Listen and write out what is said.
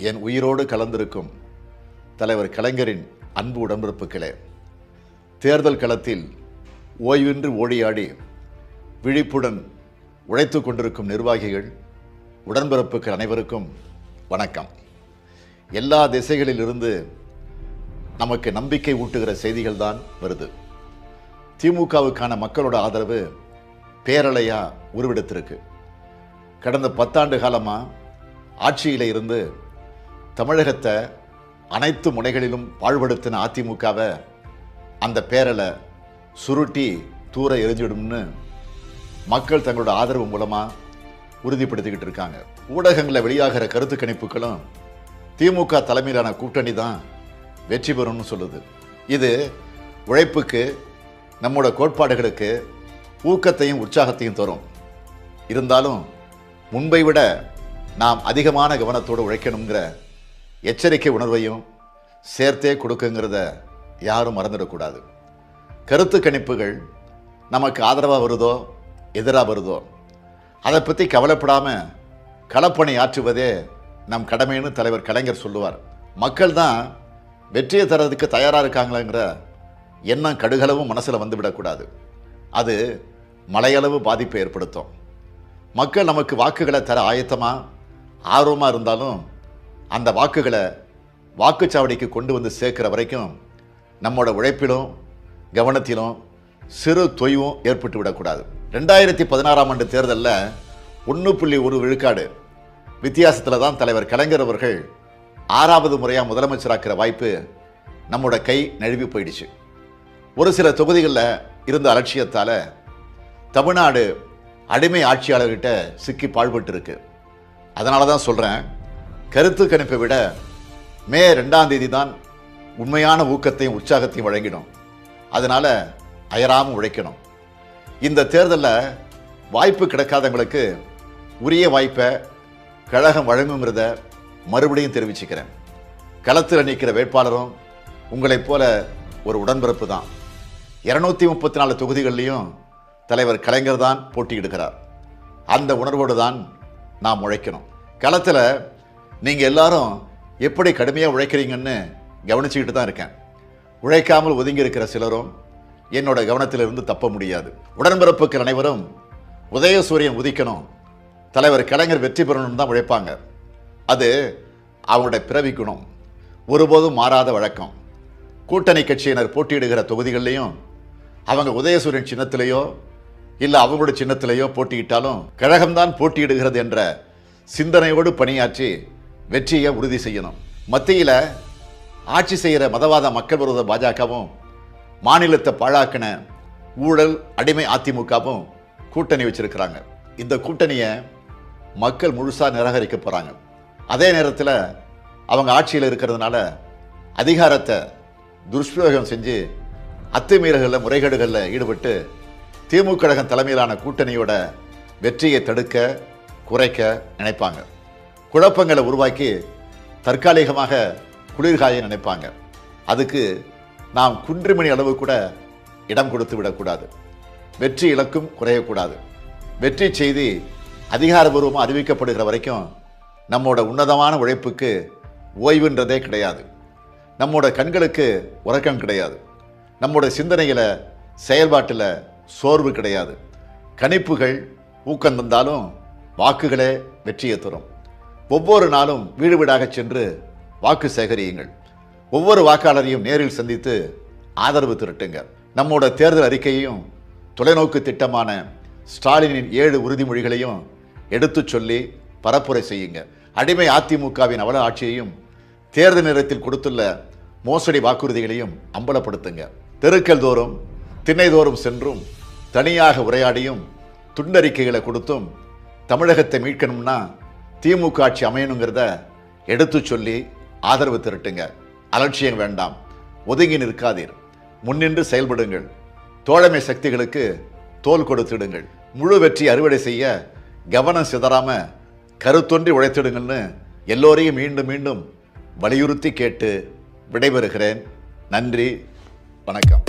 என் உயிரோடு கலந்திருக்கும் தலைவர் கலைஞரின் அன்பு உடன்பிறப்புகளே தேர்தல் களத்தில் ஓய்வின்றி ஓடியாடி விழிப்புடன் உழைத்து கொண்டிருக்கும் நிர்வாகிகள் உடன்பிறப்புகள் அனைவருக்கும் வணக்கம் எல்லா திசைகளில் இருந்து நமக்கு நம்பிக்கை ஊட்டுகிற செய்திகள் தான் வருது திமுகவுக்கான மக்களோட ஆதரவு பேரலையா உருவெடுத்திருக்கு கடந்த பத்தாண்டு காலமாக ஆட்சியில் இருந்து தமிழகத்தை அனைத்து முனைகளிலும் பாழ்படுத்தின அதிமுகவை அந்த பேரலை சுருட்டி தூர எரிஞ்சிடும்னு மக்கள் தங்களோட ஆதரவு மூலமாக உறுதிப்படுத்திக்கிட்டு இருக்காங்க ஊடகங்களில் வெளியாகிற கருத்து கணிப்புகளும் திமுக தலைமையிலான கூட்டணி தான் வெற்றி பெறும்னு சொல்லுது இது உழைப்புக்கு நம்மோட கோட்பாடுகளுக்கு ஊக்கத்தையும் உற்சாகத்தையும் தரும் இருந்தாலும் முன்பை விட நாம் அதிகமான கவனத்தோடு உழைக்கணுங்கிற எச்சரிக்கை உணர்வையும் சேர்த்தே கொடுக்குங்கிறத யாரும் மறந்துடக்கூடாது கருத்து கணிப்புகள் நமக்கு ஆதரவாக வருதோ எதிராக வருதோ அதை பற்றி கவலைப்படாமல் களப்பணி ஆற்றுவதே நம் கடமைன்னு தலைவர் கலைஞர் சொல்லுவார் மக்கள் தான் வெற்றியை தரதுக்கு தயாராக இருக்காங்களாங்கிற எண்ணம் கடுகளவும் மனசில் வந்துவிடக்கூடாது அது மலையளவு பாதிப்பை ஏற்படுத்தும் மக்கள் நமக்கு வாக்குகளை தர ஆயத்தமாக ஆர்வமாக இருந்தாலும் அந்த வாக்குகளை வாக்குச்சாவடிக்கு கொண்டு வந்து சேர்க்கிற வரைக்கும் நம்மோட உழைப்பிலும் கவனத்திலும் சிறு தொய்வும் ஏற்பட்டு விடக்கூடாது ரெண்டாயிரத்தி பதினாறாம் ஆண்டு தேர்தலில் ஒன்று புள்ளி ஒரு விழுக்காடு வித்தியாசத்தில் தான் தலைவர் கலைஞர் அவர்கள் ஆறாவது முறையாக முதலமைச்சராக்கிற வாய்ப்பு நம்மோட கை நழுவி போயிடுச்சு ஒரு சில தொகுதிகளில் இருந்த அலட்சியத்தால் தமிழ்நாடு அடிமை ஆட்சியாளர்கிட்ட சிக்கி பாழ்பட்டு இருக்கு அதனால தான் சொல்கிறேன் கருத்து கணிப்பை விட மே ரெண்டாம் தேதி தான் உண்மையான ஊக்கத்தையும் உற்சாகத்தையும் வழங்கிடும் அதனால் அயராமல் உழைக்கணும் இந்த தேர்தலில் வாய்ப்பு கிடைக்காதவங்களுக்கு உரிய வாய்ப்பை கழகம் வழங்குங்கிறத மறுபடியும் தெரிவிச்சுக்கிறேன் களத்தில் நிற்கிற வேட்பாளரும் உங்களைப் போல ஒரு உடன்பிறப்பு தான் இரநூத்தி முப்பத்தி நாலு தொகுதிகள்லையும் தலைவர் கலைஞர் தான் போட்டியிடுகிறார் அந்த உணர்வோடு தான் நாம் உழைக்கணும் களத்தில் நீங்கள் எல்லாரும் எப்படி கடுமையாக உழைக்கிறீங்கன்னு கவனிச்சுக்கிட்டு தான் இருக்கேன் உழைக்காமல் ஒதுங்கி இருக்கிற சிலரும் என்னோட கவனத்திலிருந்து தப்ப முடியாது உடன்பிறப்புகள் அனைவரும் உதயசூரியன் உதிக்கணும் தலைவர் கலைஞர் வெற்றி பெறணும்னு தான் உழைப்பாங்க அது அவங்களுடைய பிறவி குணம் ஒருபோதும் மாறாத வழக்கம் கூட்டணி கட்சியினர் போட்டியிடுகிற தொகுதிகள்லையும் அவங்க உதயசூரியன் சின்னத்திலேயோ இல்லை அவங்களுடைய சின்னத்திலேயோ போட்டியிட்டாலும் கழகம்தான் போட்டியிடுகிறது என்ற சிந்தனையோடு பணியாற்றி வெற்றியை உறுதி செய்யணும் மத்தியில் ஆட்சி செய்கிற மதவாத மக்கள் விரோத பாஜகவும் மாநிலத்தை பாழாக்கின ஊழல் அடிமை அதிமுகவும் கூட்டணி வச்சிருக்கிறாங்க இந்த கூட்டணியை மக்கள் முழுசாக நிராகரிக்க போகிறாங்க அதே நேரத்தில் அவங்க ஆட்சியில் இருக்கிறதுனால அதிகாரத்தை துஷ்பிரயோகம் செஞ்சு அத்துமீறல்களில் முறைகேடுகளில் ஈடுபட்டு திமுக கழகம் தலைமையிலான கூட்டணியோட வெற்றியை தடுக்க குறைக்க நினைப்பாங்க குழப்பங்களை உருவாக்கி தற்காலிகமாக குளிர்காய நினைப்பாங்க அதுக்கு நாம் குன்றிமணி அளவு கூட இடம் கொடுத்து விடக்கூடாது வெற்றி இலக்கும் குறையக்கூடாது வெற்றி செய்தி அதிகாரபூர்வமாக அறிவிக்கப்படுகிற வரைக்கும் நம்மோட உன்னதமான உழைப்புக்கு ஓய்வுன்றதே கிடையாது நம்மோட கண்களுக்கு உறக்கம் கிடையாது நம்மோட சிந்தனையில் செயல்பாட்டில் சோர்வு கிடையாது கணிப்புகள் ஊக்கம் தந்தாலும் வாக்குகளே வெற்றியை தரும் ஒவ்வொரு நாளும் வீடு வீடாக சென்று வாக்கு சேகரியுங்கள் ஒவ்வொரு வாக்காளரையும் நேரில் சந்தித்து ஆதரவு திரட்டுங்க நம்மோட தேர்தல் அறிக்கையையும் தொலைநோக்கு திட்டமான ஸ்டாலினின் ஏழு உறுதிமொழிகளையும் எடுத்துச் சொல்லி பரப்புரை செய்யுங்க அடிமை அதிமுகவின் அவல ஆட்சியையும் தேர்தல் நேரத்தில் கொடுத்துள்ள மோசடி வாக்குறுதிகளையும் அம்பலப்படுத்துங்க தெருக்கள் தோறும் திண்ணை தோறும் சென்றும் தனியாக உரையாடியும் துண்டறிக்கைகளை கொடுத்தும் தமிழகத்தை மீட்கணும்னா திமுக ஆட்சி அமையணுங்கிறத எடுத்து சொல்லி ஆதரவு திரட்டுங்க அலட்சியம் வேண்டாம் ஒதுங்கி நிற்காதீர் முன்னின்று செயல்படுங்கள் தோழமை சக்திகளுக்கு தோல் கொடுத்திடுங்கள் முழு வெற்றி அறுவடை செய்ய கவனம் சிதறாம கருத்தொன்றி உழைத்திடுங்கள்னு எல்லோரையும் மீண்டும் மீண்டும் வலியுறுத்தி கேட்டு விடைபெறுகிறேன் நன்றி வணக்கம்